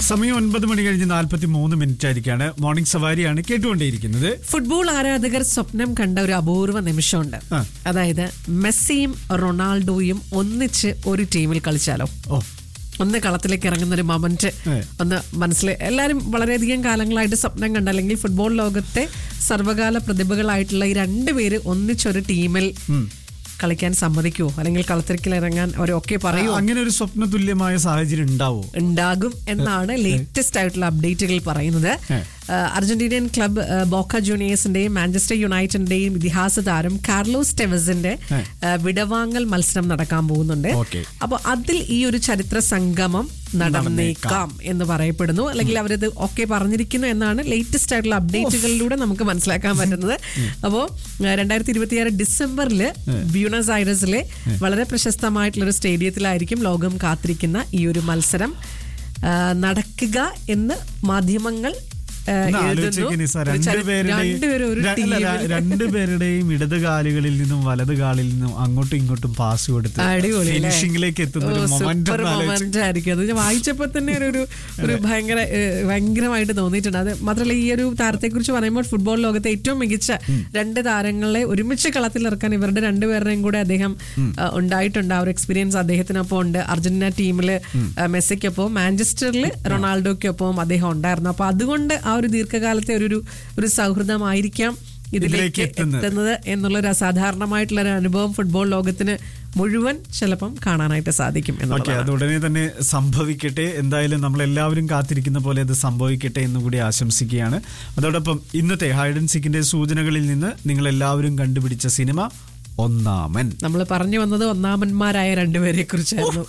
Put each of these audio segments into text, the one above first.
സമയം ഒൻപത് മണി കഴിഞ്ഞ് നാൽപ്പത്തി മൂന്ന് മിനിറ്റ് ആയിരിക്കാണ് മോർണിംഗ് സവാരിയാണ് കേട്ടുകൊണ്ടേയിരിക്കുന്നത് ഫുട്ബോൾ ആരാധകർ സ്വപ്നം കണ്ട ഒരു അപൂർവ നിമിഷമുണ്ട് ആ. അതായത് മെസ്സിയും റൊണാൾഡോയും ഒന്നിച്ച് ഒരു ടീമിൽ കളിച്ചാലോ ഓ ഒന്ന് കളത്തിലേക്ക് ഇറങ്ങുന്ന ഒരു മൊമെന്റ് ഏ. ഒന്ന് മനസ്സിൽ എല്ലാവരും വളരെയധികം കാലങ്ങളായിട്ട് സ്വപ്നം കണ്ട അല്ലെങ്കിൽ ഫുട്ബോൾ ലോകത്തെ സർവകാല പ്രതിഭകളായിട്ടുള്ള ഈ രണ്ടുപേര് ഒന്നിച്ചൊരു ടീമിൽ കളിക്കാൻ സമ്മതിക്കുമോ അല്ലെങ്കിൽ കളത്തിലേക്ക് ഇറങ്ങാൻ അവരൊക്കെ പറയുമോ അങ്ങനെ ഒരു സ്വപ്ന തുല്യമായ സാഹചര്യം ഉണ്ടാവോ ഉണ്ടാകും എന്നാണ് ലേറ്റസ്റ്റ് ആയിട്ടുള്ള അപ്ഡേറ്റുകൾ പറയുന്നത് ഏ. ആ, അർജന്റീനിയൻ ക്ലബ് ആ, ബോക്ക ജൂനിയേഴ്സിന്റെയും മാഞ്ചസ്റ്റർ യുണൈറ്റഡിന്റെയും ഇതിഹാസ താരം കാർലോസ് ടെവസിന്റെ ഏ. ആ, വിടവാങ്ങൽ മത്സരം നടക്കാൻ പോകുന്നുണ്ട് ഓക്കേ. അപ്പോൾ അതിൽ ഈ ഒരു ചരിത്ര സംഗമം നടന്നേക്കാം എന്ന് പറയപ്പെടുന്നു അല്ലെങ്കിൽ അവരത് ഒക്കെ പറഞ്ഞിരിക്കുന്നു എന്നാണ് ലേറ്റസ്റ്റ് ആയിട്ടുള്ള അപ്ഡേറ്റുകളിലൂടെ നമുക്ക് മനസ്സിലാക്കാൻ പറ്റുന്നത് അപ്പോൾ രണ്ടായിരത്തി ഇരുപത്തിയാറ് ഡിസംബറിൽ ബ്യൂണസ് ഐറസിലെ വളരെ പ്രശസ്തമായിട്ടുള്ള ഒരു സ്റ്റേഡിയത്തിലായിരിക്കും ലോകം കാത്തിരിക്കുന്ന ഈ ഒരു മത്സരം ആ, നടക്കുക എന്ന് മാധ്യമങ്ങൾ ആ, ഒന്ന് എഴുതുന്നു. ആലോചിച്ചേക്ക് നിസാർ. ഒരു ചരി- രണ്ടുപേരുടെയും- രണ്ടുപേരും ഒരു ര- അല്ല, ര- ടീമിൽ. രണ്ടുപേരുടെയും ഇടത് കാലുകളിൽ നിന്നും വലത് കാലിൽ നിന്നും അങ്ങോട്ടും ഇങ്ങോട്ടും പാസ് കൊടുത്ത് അടിപൊളി അല്ലേ? ഫിനിഷിംഗിലേക്ക് എത്തുന്ന ഒരു ഓ, മൊമെന്റ് സൂപ്പർ മൊമെന്റ് ആയിരിക്കും അത് ഞാൻ വായിച്ചപ്പോ തന്നെ ഒരു ഒരു- ഒരു ഭയങ്കര ഏഹ്, ഭയങ്കരമായിട്ട് തോന്നിയിട്ടുണ്ട് അത് മാത്രമല്ല ഈ ഒരു താരത്തെ കുറിച്ച് പറയുമ്പോൾ ഫുട്ബോൾ ലോകത്തെ ഏറ്റവും മികച്ച രണ്ട് താരങ്ങളെ ഒരുമിച്ച് കളത്തിലിറക്കാൻ ഇവരുടെ രണ്ടുപേരുടെയും കൂടെ അദ്ദേഹം ആ, ഉണ്ടായിട്ടുണ്ട് ആ ഒരു എക്സ്പീരിയൻസ് അദ്ദേഹത്തിനൊപ്പം ഉണ്ട് അർജന്റീന ടീമില് ആ, മെസ്സിക്കൊപ്പം മാഞ്ചസ്റ്ററിൽ റൊണാൾഡോയ്ക്കൊപ്പം അദ്ദേഹം ഉണ്ടായിരുന്നു അപ്പൊ അതുകൊണ്ട് ആ ഒരു ദീർഘകാലത്തെ ഒരു ഒരു- ഒരു സൗഹൃദമായിരിക്കാം ഇതിലേക്ക് ഇതിലേക്ക് എത്തുന്നത്. എത്തുന്നത് എന്നുള്ളൊരു അസാധാരണമായിട്ടുള്ള ഒരു അനുഭവം ഫുട്ബോൾ ലോകത്തിന് മുഴുവൻ ചിലപ്പം കാണാനായിട്ട് സാധിക്കും ഓക്കെ എന്നുള്ളതാണ് അത് ഉടനെ തന്നെ സംഭവിക്കട്ടെ എന്തായാലും നമ്മൾ എല്ലാവരും കാത്തിരിക്കുന്ന പോലെ അത് സംഭവിക്കട്ടെ എന്നും കൂടി ആശംസിക്കുകയാണ് അതോടൊപ്പം ഇന്നത്തെ ഹൈഡ് ആൻഡ് സീക്കിന്റെ സൂചനകളിൽ നിന്ന് നിങ്ങൾ എല്ലാവരും കണ്ടുപിടിച്ച സിനിമ ഒന്നാമൻ നമ്മൾ പറഞ്ഞു വന്നത് ഒന്നാമന്മാരായ രണ്ടുപേരെ കുറിച്ചായിരുന്നു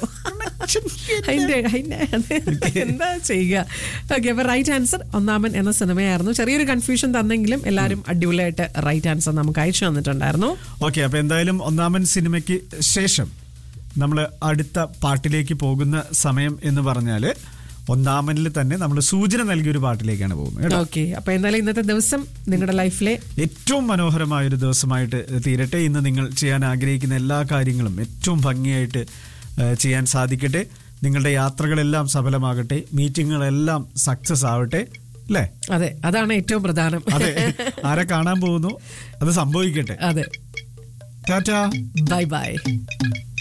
അതിന്റെ അതിന്റെ അത് എന്താ ചെയ്യുക ഓക്കെ അപ്പൊ റൈറ്റ് ആൻസർ ഒന്നാമൻ എന്ന സിനിമയായിരുന്നു ചെറിയൊരു കൺഫ്യൂഷൻ തന്നെങ്കിലും എല്ലാവരും അടിപൊളിയായിട്ട് റൈറ്റ് ആൻസർ നമുക്ക് അയച്ചു തന്നിട്ടുണ്ടായിരുന്നു ഓക്കെ അപ്പൊ എന്തായാലും ഒന്നാമൻ സിനിമയ്ക്ക് ശേഷം നമ്മൾ അടുത്ത പാട്ടിലേക്ക് പോകുന്ന സമയം എന്ന് പറഞ്ഞാല് ഒന്നാമനിൽ തന്നെ നമ്മൾ സൂചന നൽകിയ ഒരു പാട്ടിലേക്കാണ് പോകുന്നത് കേട്ടോ. ഓക്കെ അപ്പൊ എന്തായാലും ഇന്നത്തെ ദിവസം നിങ്ങളുടെ ലൈഫിലെ ഏറ്റവും മനോഹരമായ ഒരു ദിവസമായിട്ട് തീരട്ടെ ഇന്ന് നിങ്ങൾ ചെയ്യാൻ ആഗ്രഹിക്കുന്ന എല്ലാ കാര്യങ്ങളും ഏറ്റവും ഭംഗിയായിട്ട് ഏഹ്, ചെയ്യാൻ സാധിക്കട്ടെ നിങ്ങളുടെ യാത്രകളെല്ലാം സഫലമാകട്ടെ മീറ്റിങ്ങുകളെല്ലാം സക്സസ് ആവട്ടെ അല്ലേ അതെ അതാണ് ഏറ്റവും പ്രധാനം അതെ ആരെ കാണാൻ പോകുന്നു അത് സംഭവിക്കട്ടെ അതെ ടാറ്റാ ബൈ ബൈ